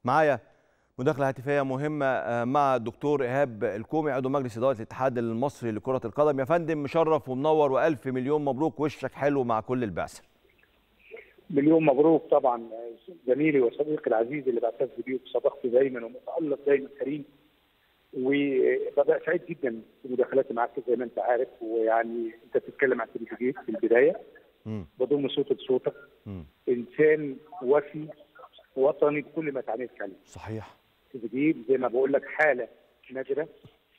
معايا مداخلة هاتفية مهمة مع الدكتور إيهاب الكومي عضو مجلس إدارة الاتحاد المصري لكرة القدم يا فندم مشرف ومنور وألف مليون مبروك وشك حلو مع كل البعثة مليون مبروك طبعا زميلي وصديقي العزيز اللي بعتز بيه بصداقته دايما ومتألق دايما كريم وببقى سعيد جدا بمداخلاتي معاك زي ما انت عارف ويعني انت بتتكلم عن تريزيجيه في البدايه بضم صوتي بصوتك انسان وفي وطني بكل ما تعنيه الكلمه صحيح تريزيجيه زي ما بقول لك حاله نادره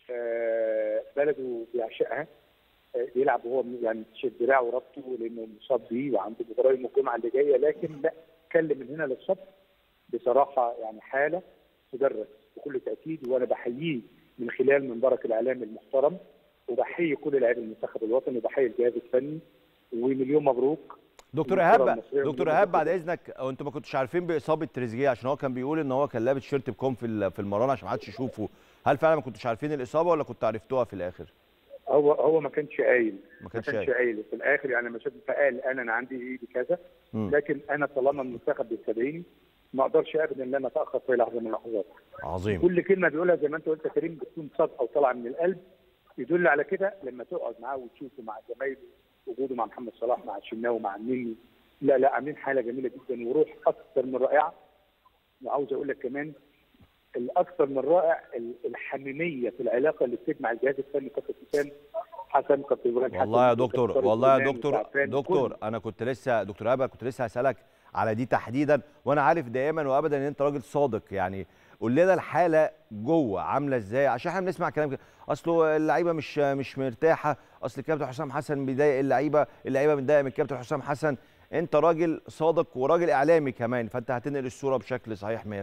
آه بلده بيعشقها آه بيلعب وهو يعني شد دراعه وربطه لانه مصاب بيه وعنده مباراه يوم الجمعه اللي جايه لكن لا اتكلم من هنا للصبح بصراحه يعني حاله تدرس بكل تاكيد وانا بحييه من خلال منبرك الاعلامي المحترم وبحيي كل لاعبي المنتخب الوطني وبحيي الجهاز الفني ومليون مبروك دكتور ايهاب دكتور ايهاب بعد اذنك انتوا ما كنتوش عارفين باصابه تريزيجيه عشان هو كان بيقول ان هو كان لابس شيرت بكم في في المران عشان ما حدش يشوفه هل فعلا ما كنتوش عارفين الاصابه ولا كنتوا عرفتوها في الاخر هو هو ما كانش قايل ما كانش قايل قايل في الاخر يعني لما شفت فقال انا انا عندي ايدي كذا لكن انا طالما المنتخب بيستدعيني ما اقدرش ابدا ان انا اتاخر في لحظه من اللحظات عظيم كل كلمه بيقولها زي ما انت قلت يا كريم بتكون صادقه وطالعه من القلب يدل على كده لما تقعد معاه وتشوفه مع زمايله وجوده مع محمد صلاح مع الشناوي مع النني لا لا عاملين حاله جميله جدا وروح اكثر من رائعه وعاوز اقول لك كمان الاكثر من رائع الحميميه في العلاقه اللي بتجمع الجهاز الفني كابتن حسام حسن كابتن ابراهيم والله يا دكتور والله يا دكتور دكتور انا كنت لسه دكتور ابا كنت لسه هسالك على دي تحديدا وانا عارف دائما وابدا ان انت راجل صادق يعني قول لنا الحاله جوه عامله ازاي عشان احنا بنسمع كلام كده اصله اللعيبه مش مش مرتاحه اصل الكابتن حسام حسن بيضايق اللعيبه اللعيبه متضايقه من الكابتن حسام حسن انت راجل صادق وراجل اعلامي كمان فانت هتنقل الصوره بشكل صحيح 100%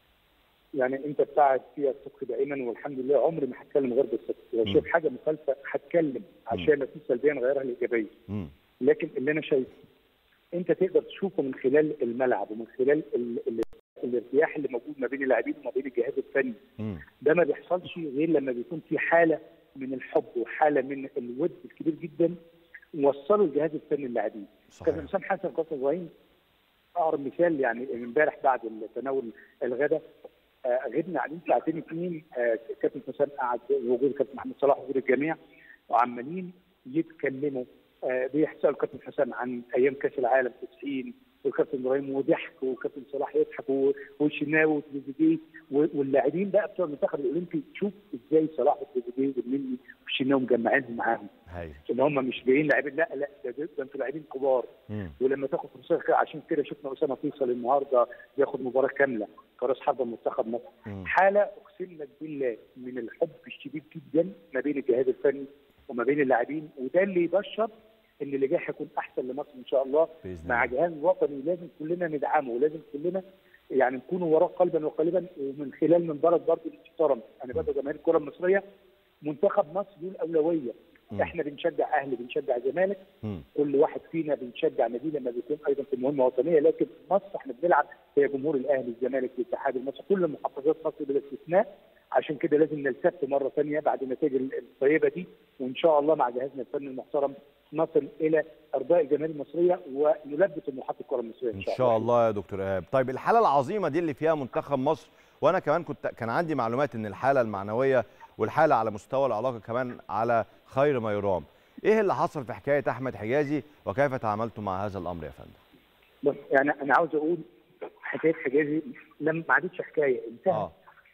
يعني انت بتاعت فيها الصدق دائما والحمد لله عمري ما هتكلم غير بالصدق لو شايف حاجه مخالفه هتكلم عشان في سلبيه نغيرها لايجابيه لكن اللي انا شايفه انت تقدر تشوفه من خلال الملعب ومن خلال ال ال الارتياح اللي موجود ما بين اللاعبين وما بين الجهاز الفني ده ما بيحصلش غير لما بيكون في حاله من الحب وحاله من الود الكبير جدا وصلوا الجهاز الفني للاعبين كابتن حسام حسن كابتن ابراهيم اقرب مثال يعني امبارح بعد تناول الغداء آه غبنا قاعدين ساعتين اثنين آه كابتن حسام قعد وجود كابتن محمد صلاح وجود الجميع وعمالين يتكلموا آه بيحسوا الكابتن حسام عن ايام كاس العالم 90 والكابتن ابراهيم وضحك وكابتن صلاح يضحك والشناوي وتريزيجيه واللاعبين بقى بتوع المنتخب الاولمبي تشوف ازاي صلاح وتريزيجيه والنني والشناوي مجمعينهم معاهم ان هم مش جايين لاعبين لا لا ده, ده انتوا لاعبين كبار ولما تاخد فرصه عشان كده شفنا اسامه فيصل النهارده بياخد مباراه كامله كراس حربه منتخب مصر حاله اقسم لك بالله من الحب الشديد جدا ما بين الجهاز الفني وما بين اللاعبين وده اللي يبشر ان اللي جاي هيكون احسن لمصر ان شاء الله مع جهاز وطني لازم كلنا ندعمه ولازم كلنا يعني نكون وراه قلبا وقالبا ومن خلال منبرك برضه المحترم انا بدأ جماهير الكره المصريه منتخب مصر له الاولويه م. احنا بنشجع اهلي بنشجع زمالك كل واحد فينا بنشجع نادي لما بيكون ايضا في مهمه وطنيه لكن في مصر احنا بنلعب هي جمهور الاهلي الزمالك الاتحاد المصري كل محافظات مصر بلا استثناء عشان كده لازم نلتف مره ثانيه بعد النتائج الطيبه دي وان شاء الله مع جهازنا الفني المحترم نصل الى ارضاء الجماهير المصريه ونلبس طموحات الكره المصريه ان شاء, إن شاء الله. الله يا دكتور ايهاب طيب الحاله العظيمه دي اللي فيها منتخب مصر وانا كمان كنت كان عندي معلومات ان الحاله المعنويه والحاله على مستوى العلاقه كمان على خير ما يرام ايه اللي حصل في حكايه احمد حجازي وكيف تعاملتم مع هذا الامر يا فندم بص يعني انا عاوز اقول حكايه حجازي لم ما عادتش حكايه انتهى آه.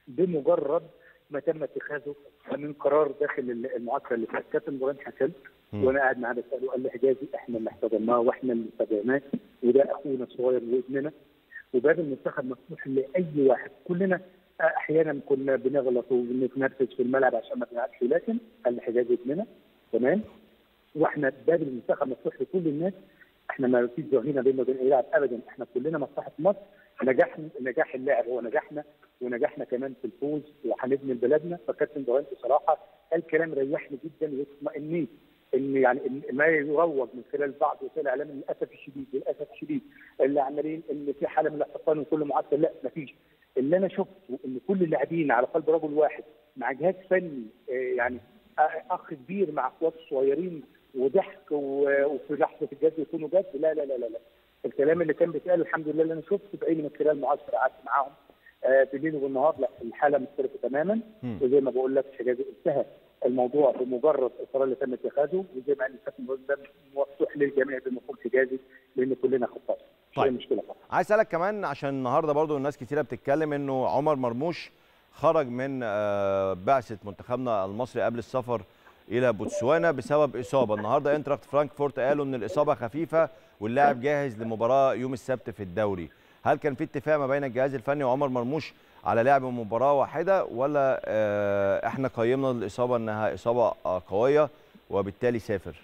بمجرد ما تم اتخاذه من قرار داخل المعسكر اللي فات كابتن ابراهيم حسن وانا قاعد معاه بساله قال لي حجازي احنا اللي احتضناه واحنا اللي استدعيناه وده اخونا الصغير وابننا وباب المنتخب مفتوح لاي واحد كلنا احيانا كنا بنغلط وبنتنرفز في الملعب عشان ما بنلعبش لكن قال لي حجازي ابننا تمام واحنا باب المنتخب مفتوح لكل الناس احنا ما فيش ظهيرنا بيننا وبين اي لاعب ابدا احنا كلنا مصلحه مصر نجاح نجاح اللاعب هو نجاحنا ونجاحنا كمان في الفوز وهنبني بلدنا فكابتن ابراهيم بصراحه قال كلام ريحني جدا واطمئنيت ان يعني إن ما يروج من خلال بعض وسائل الاعلام للاسف الشديد للاسف الشديد اللي عمالين ان في حاله من الاحتقان وكل معسكر لا ما فيش اللي انا شفته ان كل اللاعبين على قلب رجل واحد مع جهاز فني يعني اخ كبير مع اخواته الصغيرين وضحك وفي لحظه الجد يكونوا جد لا لا لا لا, لا. الكلام اللي كان بيتقال الحمد لله اللي انا شفته بعيني من خلال معسكر قعدت معاهم آه بالليل والنهار لا الحاله مختلفه تماما وزي ما بقول لك حجازي انتهى الموضوع بمجرد القرار اللي تم اتخاذه وزي ما قال الكابتن ده مفتوح للجميع بمفهوم حجازي لان كلنا خطاط طيب مشكله عايز اسالك كمان عشان النهارده برضو الناس كتيره بتتكلم انه عمر مرموش خرج من بعثه منتخبنا المصري قبل السفر الى بوتسوانا بسبب اصابه النهارده انتراخت فرانكفورت قالوا ان الاصابه خفيفه واللاعب جاهز لمباراه يوم السبت في الدوري هل كان في اتفاق ما بين الجهاز الفني وعمر مرموش على لعب مباراه واحده ولا احنا قيمنا الاصابه انها اصابه قويه وبالتالي سافر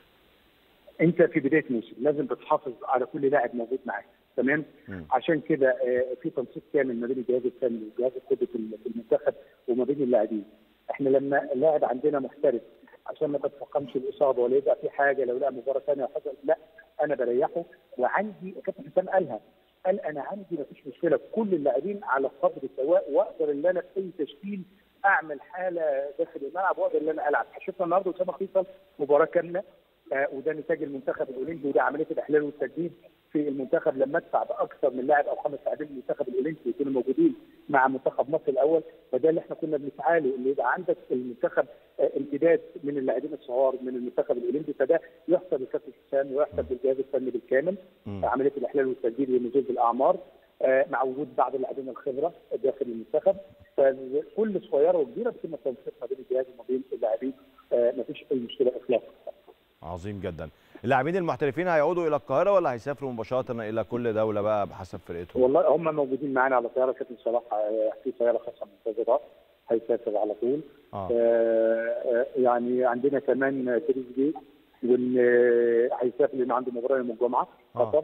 انت في بدايه موسم لازم بتحافظ على كل لاعب موجود معاك تمام عشان كده في تنسيق كامل ما بين الجهاز الفني والجهاز الطبي في المنتخب وما بين اللاعبين احنا لما لاعب عندنا محترف عشان ما تتفاقمش الاصابه ولا يبقى في حاجه لو لقى مباراه ثانيه حصل لا انا بريحه وعندي كابتن حسام قالها قال انا عندي ما فيش مشكله كل اللاعبين على قدر سواء واقدر ان انا في اي تشكيل اعمل حاله داخل الملعب واقدر ان انا العب شفنا النهارده اسامه فيصل مباراه كامله آه وده نتاج المنتخب الاولمبي وده عمليه الاحلال والتجديد في المنتخب لما ادفع باكثر من لاعب او خمس لاعبين من المنتخب الاولمبي يكونوا موجودين مع منتخب مصر الاول فده اللي احنا كنا بنسعى له اللي يبقى عندك المنتخب آه امتداد من اللاعبين الصغار من المنتخب الاولمبي فده يحسب لكابتن حسام ويحسب للجهاز الفني بالكامل عمليه الاحلال والتجديد والنزول بالاعمار آه مع وجود بعض اللاعبين الخبره داخل المنتخب فكل صغيره وكبيره بتم التنسيق ما بين الجهاز وما بين اللاعبين آه ما فيش اي مشكله اطلاقا عظيم جدا اللاعبين المحترفين هيعودوا الى القاهره ولا هيسافروا مباشره الى كل دوله بقى بحسب فرقتهم والله هم موجودين معانا على طياره كابتن صلاح في طياره خاصه منتظره هيسافر على طول آه. آه يعني عندنا كمان تريزيجيه وان هيسافر لان عنده مباراه يوم الجمعه قطر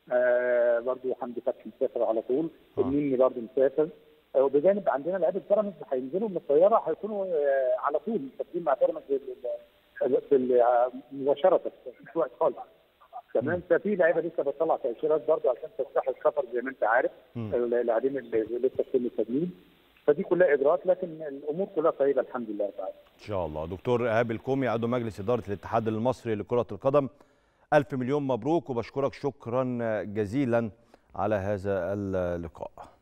آه برضه حمدي فتحي مسافر على طول آه. النني برضه مسافر وبجانب عندنا لعيبه بيراميدز هينزلوا من الطياره هيكونوا على طول مسافرين مع بيراميدز في مباشره مش وقت خالص تمام ففي لعيبه لسه بتطلع تاشيرات برضه عشان تفتح السفر زي ما انت عارف اللاعبين اللي لسه في التجنيد فدي كلها اجراءات لكن الامور كلها طيبه الحمد لله تعالى. ان شاء الله دكتور ايهاب الكومي عضو مجلس اداره الاتحاد المصري لكره القدم الف مليون مبروك وبشكرك شكرا جزيلا على هذا اللقاء